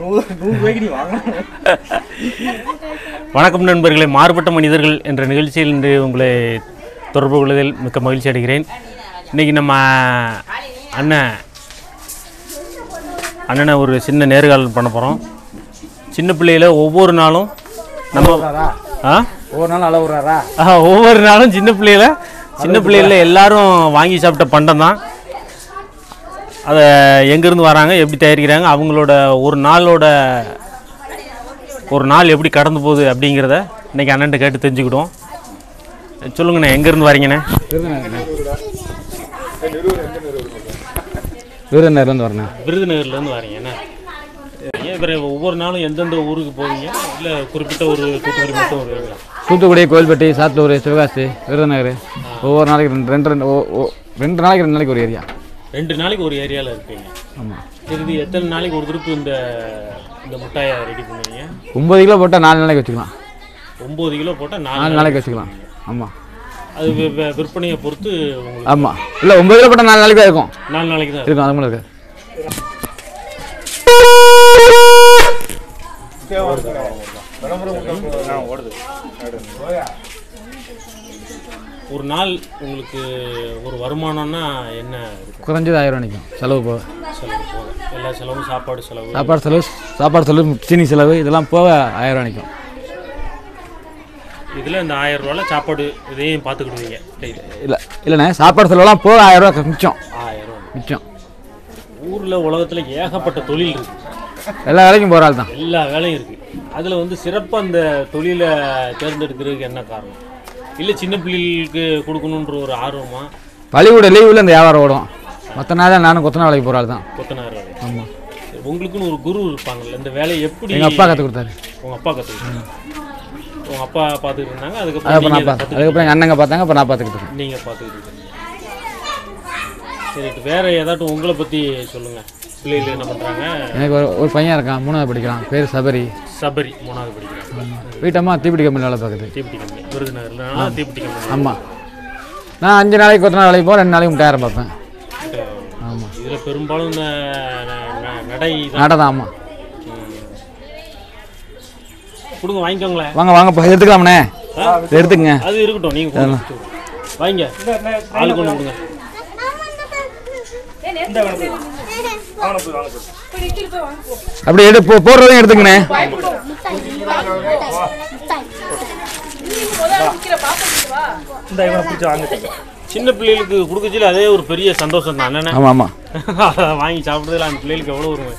வணக்கம் நண்பர்களே மாறுபட்ட மனிதர்கள் என்ற நிகழ்ச்சியில் இன்று உங்களை தொடர்பு கொள்வதில் மிக்க மகிழ்ச்சி அடைகிறேன் இன்றைக்கி நம்ம அண்ணன் அண்ணனை ஒரு சின்ன நேர்காணல் பண்ண போகிறோம் சின்ன பிள்ளையில ஒவ்வொரு நாளும் நம்ம ஆ ஒவ்வொரு நாள் அளவுறாரா ஆ, ஒவ்வொரு நாளும் சின்ன பிள்ளையில சின்ன பிள்ளையில எல்லாரும் வாங்கி சாப்பிட்ட பண்டம் தான் அதை எங்கேருந்து வராங்க எப்படி தயாரிக்கிறாங்க அவங்களோட ஒரு நாளோட ஒரு நாள் எப்படி கடந்து போகுது அப்படிங்கிறத இன்னைக்கு அண்ணன்ட்ட கேட்டு தெரிஞ்சுக்கிட்டோம் சொல்லுங்கண்ணே எங்கேருந்து வரீங்கண்ணே விருதுநகர்லேருந்து வரேன் விருதுநகர்லேருந்து வரீங்கண்ணே ஏன் இவரை ஒவ்வொரு நாளும் எந்தெந்த ஊருக்கு போவீங்க இல்லை குறிப்பிட்ட ஒரு தூத்துக்குடி மட்டும் வருவீங்களா தூத்துக்குடி கோயில்பட்டி சாத்தூர் சிவகாசி விருதுநகர் ஒவ்வொரு நாளைக்கு ரெண்டு ரெண்டு ரெண்டு ஓ- ஓ- ரெண்டு நாளைக்கு ரெண்டு நாளைக்கு ஒரு ஏரியா ரெண்டு நாளைக்கு ஒரு ஏரியாவில் இருப்பீங்க ஆமாம் இது எத்தனை நாளைக்கு ஒரு திருப்பு இந்த இந்த முட்டாயை ரெடி பண்ணுவீங்க ஒம்பது கிலோ போட்டால் நாலு நாளைக்கு வச்சுக்கலாம் ஒம்பது கிலோ போட்டால் நாலு நாலு நாளைக்கு வச்சுக்கலாம் ஆமாம் அது வி- வி- விற்பனையை பொறுத்து உங்களுக்கு ஆமாம் இல்லை ஒம்பது கிலோ போட்டால் நாலு நாளைக்கு தான் இருக்கும் நாலு நாளைக்கு தான் இருக்கும் அது மாதிரி இருக்கு ஒரு நாள் உங்களுக்கு ஒரு வருமானம்னா என்ன இருக்கும் குறைஞ்சது ஆயிரம் ரூபா நிற்கும் செலவு போக செலவு போக எல்லா செலவும் சாப்பாடு செலவு சாப்பாடு செலவு சாப்பாடு செலவு சீனி செலவு இதெல்லாம் போக ஆயிரம் ரூபா நிற்கும் இதில் இந்த ஆயிரம் ரூபாயில் சாப்பாடு இதையும் பார்த்துக்கிடுவீங்க டெய்லி இல்லை இல்லைண்ணே சாப்பாடு செலவெல்லாம் போக ஆயிரம் ரூபா மிச்சம் ஆயிரம் ரூபா மிச்சம் ஊரில் உலகத்தில் ஏகப்பட்ட தொழில் இருக்குது எல்லா வேலைக்கும் போகிற ஆள் தான் எல்லா வேலையும் இருக்குது அதில் வந்து சிறப்பாக அந்த தொழிலை தேர்ந்தெடுக்கிறதுக்கு என்ன காரணம் இல்லை சின்ன பிள்ளைகளுக்கு கொடுக்கணுன்ற ஒரு ஆர்வமா பள்ளிக்கூட லீவில் இந்த வியாபாரம் ஓடும் மற்ற நாள் நானும் கொத்தனா வேலைக்கு போகிற ஆள் தான் கொத்தனார் வேலை ஆமாம் சரி, உங்களுக்குன்னு ஒரு குரு இருப்பாங்கல்ல இந்த வேலையை எப்படி எங்கள் அப்பா கற்றுக் கொடுத்தாரு உங்கள் அப்பா கற்றுக்கிட்டாங்க உங்கள் அப்பா பார்த்துக்கிட்டு இருந்தாங்க அதுக்கப்புறம் அதுக்கப்புறம் நான் நீங்கள் பார்த்து அதுக்கப்புறம் எங்கள் அண்ணங்க பார்த்தாங்க அப்புறம் நான் பார்த்துக்கிட்டு இருக்கேன் நீங்கள் பார்த்துக்கிட்டு இருக்கீங்க சரி வேற ஏதாட்டும் உங்களை பற்றி சொல்லுங்கள் பிள்ளைகள் என்ன பண்ணுறாங்க எனக்கு ஒரு ஒரு பையன் இருக்கான் மூணாவது படிக்கிறான் பேர் சபரி சபரி மூணாவது படிக்கிறாங்க வீட்டம்மா தீப்பிடி கம்பெனி வேலை பார்க்குது தீப்பிட்டி கம்பெனி விருதுநகரில் தீப்பிட்டி கம்பெனி ஆமாம் நான் அஞ்சு நாளைக்கு கொத்தனா வேலைக்கு போகிறேன் ரெண்டு நாளைக்கு முட்டாயிரம் பார்ப்பேன் ஆமாம் இதில் பெரும்பாலும் இந்த ந- ந- நடை தான் நாடை தான் ஆமாம் கொடுங்க வாங்கிக்கோங்களேன் வாங்க வாங்க இப்போ எடுத்துக்கலாம்ண்ணே இதை எடுத்துக்கங்க அது இருக்கட்டும் நீங்கள் வாங்க ஆளுக்கு ஒன்று கொடுங்க அப்படி எடு போ போடுறதையும் எடுத்துக்கண்ணே சின்ன பிள்ளைகளுக்கு கொடுக்கச்சில அதே ஒரு பெரிய சந்தோஷம் தான் என்னென்ன ஆமாம் ஆமாம் அதை வாங்கி சாப்பிட்றதுல அந்த பிள்ளைகளுக்கு எவ்வளோ ஒரு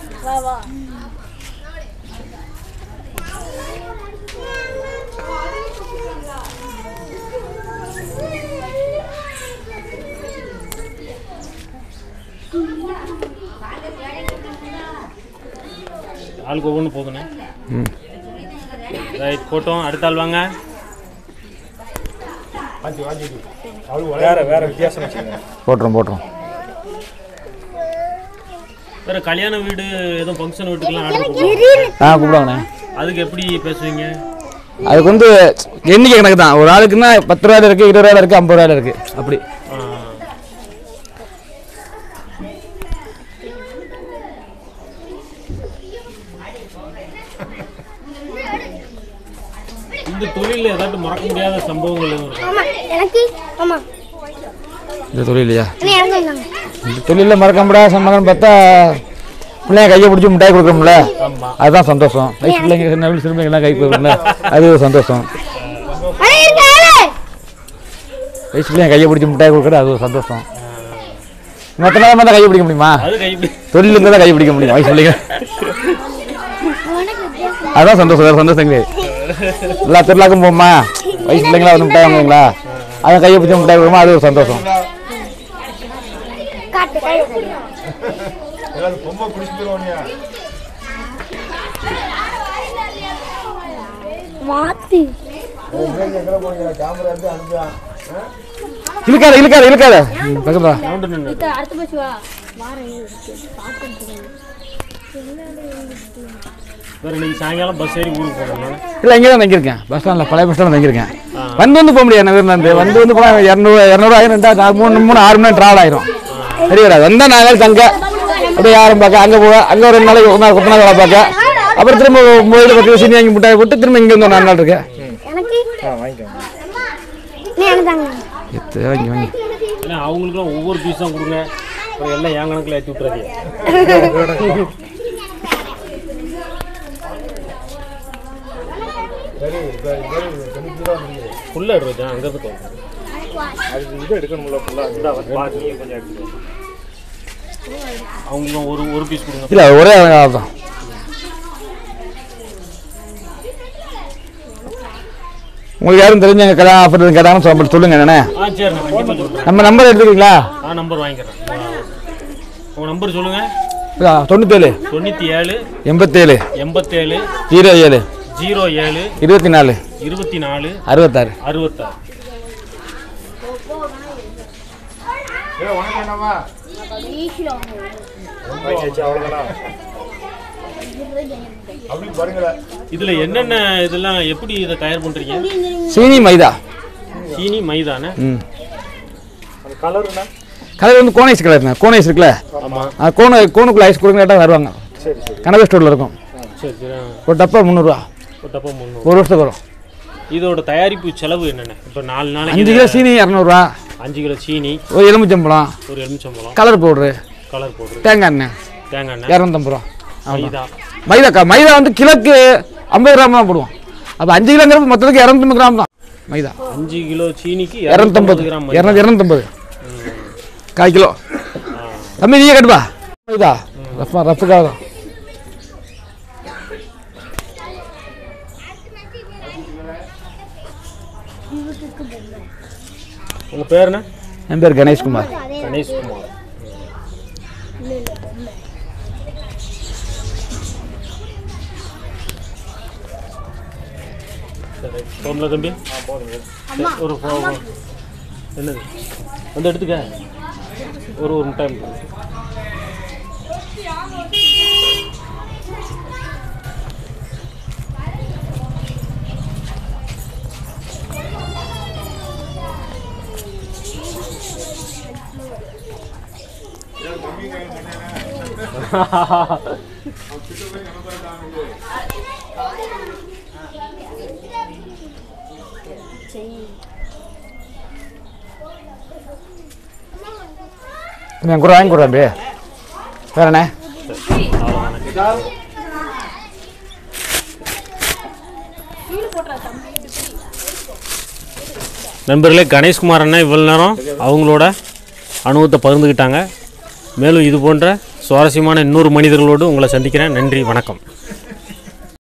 ஆளுக்கு ஒவ்வொன்று போதுண்ணே ம் ரைட் போட்டோம் அடுத்த ஆள் வாங்க போட்டுரும் போட்டுரும் வேற கல்யாண வீடு எதுவும் ஃபங்க்ஷன் வீட்டுக்கெல்லாம் ஆர்டர் கொடுப்போம் ஆ கூப்பிடுவாங்கண்ணே அதுக்கு எப்படி பேசுவீங்க அதுக்கு வந்து எண்ணிக்கை கணக்கு தான் ஒரு ஆளுக்குன்னா பத்து ரூபாயில இருக்குது இருபது ரூபாயில இருக்குது ஐம்பது ரூபாயில இருக்குது அப்படி ஆ. இந்த தொழிலில் ஏதாட்டும் மறக்க முடியாத சம்பவங்கள் எதுவும் இருக்கா ஆமா எனக்கு ஆமா இந்த தொழில் இல்லையா அண்ணே எனக்கு இருந்தாங்க இந்த தொழிலில் மறக்க முடியாத சம்பளம்னு பார்த்தா பிள்ளைங்க கையை பிடிச்சி மிட்டாய் கொடுக்குறோம்ல ஆமாம் அதுதான் சந்தோஷம் வயசு பிள்ளைங்க சின்ன வயசு சிறுமைங்கெல்லாம் கை கொடுக்குறோம்ல அது ஒரு சந்தோஷம் அண்ணே இருக்காரு வயசு பிள்ளைங்க கையை பிடிச்சி மிட்டாய் கொடுக்குறது அது ஒரு சந்தோஷம் மற்ற நேரம் தான் கை பிடிக்க முடியுமா அது கை தொழிலுங்க தான் கை பிடிக்க முடியும் வயசு பிள்ளைங்க அதான் சந்தோஷம் வேறு சந்தோஷம் கிடையாது எல்லா திருவிழாக்கும் போமா வயசு பிள்ளைங்களா வந்து மிட்டாய் வாங்குவீங்களா அதை கையை பிடிச்சி மிட்டாய் கொடுக்குமா அது ஒரு சந்தோஷம் காட்டு கை காட்டு. மாத்து இழுக்காத இழுக்காத இழுக்காத பக்கத்துல வா. சவுண்டு நின்று அடுத்த பஸ் வா வேறு இன்னைக்கு சாயங்காலம் பஸ் ஏறி ஊருக்கு போகணும் இல்லை இங்கே தான் தங்கியிருக்கேன் பஸ் ஸ்டாண்டில் பழைய பஸ் ஸ்டாண்டில் தங்கியிருக்கேன் வந்து வந்து போக முடியாது நகர்லேருந்து வந்து வந்து போனால் இரநூறு இரநூறு ஆயிரம் ரெண்டா நாலு மூணு மூணு ஆறு மணி நேரம் ட்ராவல் ஆயிரும் சரி வராது வந்தால் நாலு நாள் தங்க அப்படியே யாரும் பார்க்க அங்கே போக அங்கே ஒரு ரெண்டு நாளைக்கு ஒரு நாள் கொத்தனா வேலை பார்க்க அப்புறம் திரும்ப மொபைல் பக்கம் சீனி வாங்கி முட்டாய் போட்டு திரும்ப இங்கே வந்து ஒரு நாலு நாள் இருக்கேன் எனக்கு ஆ வாங்கிக்கோங்க நீ எனக்கு தாங்க எத்து வாங்கி வாங்கி ஏன்னா அவங்களுக்குலாம் ஒவ்வொரு பீஸ் தான் கொடுங்க அப்புறம் எல்லாம் என் கணக்கில் ஏற்றி விட்டுறாதீங்க ஃபுல்லாக எடுத்து அங்கேருந்து போகும் அதுக்கு இது எடுக்கணும்ல ஃபுல்லாக பாக்கி கொஞ்சம் எடுத்துக்கோங்க அவங்களுக்கும் ஒரு ஒரு பீஸ் கொடுங்க இல்லை ஒரே ஆள் தான் உங்களுக்கு யாரும் தெரிஞ்சவங்க கல்யாணம் ஆஃபர் கேட்டாங்கன்னு சொல்ல சொல்லுங்க என்னண்ணே ஆ சரிண்ணா கண்டிப்பாக சொல்கிறேன் நம்ம நம்பர் எடுத்துக்கிறீங்களா ஆ நம்பர் வாங்கிக்கிறேன் உங்கள் நம்பர் சொல்லுங்கள் இதா, தொண்ணூத்தேழு தொண்ணூற்றி ஏழு எண்பத்தேழு எண்பத்தேழு ஜீரோ ஏழு ஜீரோ ஏழு இருபத்தி நாலு இருபத்தி நாலு அறுபத்தாறு அறுபத்தாறு ஏ உனக்கு என்னம்மா வாங்கியாச்சு அவ்வளோதானா அப்படி பாருங்களேன் இதில் என்னென்ன இதெல்லாம் எப்படி இதை தயார் பண்ணுறீங்க சீனி மைதா சீனி மைதானே ம் அந்த கலருண்ணா கலர் வந்து கோன் ஐஸ் கலருங்க கோன் ஐஸ் இருக்குல்ல ஆமாம் அது கோனு கோனுக்குள்ள ஐஸ் கொடுங்க கேட்டால் வருவாங்க சரி சரி கனவே ஸ்டோரில் இருக்கும் சரி சரி ஆ. ஒரு டப்பா முந்நூறுரூவா ஒரு டப்பா முந்நூறு ஒரு வருஷத்துக்கு வரும் இதோட தயாரிப்பு செலவு என்னென்ன இப்போ நாலு அஞ்சு நாளைக்கு கிலோ சீனி இரநூறுவா அஞ்சு கிலோ சீனி ஒரு எலுமிச்சம்பழம் ஒரு எலுமிச்சம்பழம் கலர் பவுட்ரு கலர் போடுறது தேங்காய் எண்ணெய் தேங்காய் எண்ணெய் இரநூத்தம்பது ரூபா மைதா மைதாக்கா மைதா வந்து கிலோக்கு ஐம்பது கிராம் தான் போடுவோம் அப்போ அஞ்சு கிலோங்கிறது மொத்தத்துக்கு இரநூத்தம்பது கிராம் தான் மைதா அஞ்சு கிலோ சீனிக்கு இரநூத்தம்பது கிராம் இரநூத்தி இரநூத்தம்பது கால் கிலோ தம்பி நீயே கட்டுப்பா மைதா ரஃபா ரஃபுக்காக தான் உங்கள் பேர் என்ன என் பேர் கணேஷ்குமார் கணேஷ்குமார் சரி போதும்ல தம்பி சரி, ஒரு போ- போ- என்னது வந்து எடுத்துக்க ஒரு ஒரு முட்டை எடுத்துக்க. என் கூட வாங்கி கொடுறேன் தம்பி வேறண்ணே நண்பர்களே கணேஷ்குமார் அண்ணா இவ்வளோ நேரம் அவங்களோட அனுபவத்தை பகிர்ந்துக்கிட்டாங்க மேலும் இது போன்ற சுவாரஸ்யமான இன்னொரு மனிதர்களோடு உங்களை சந்திக்கிறேன் நன்றி வணக்கம்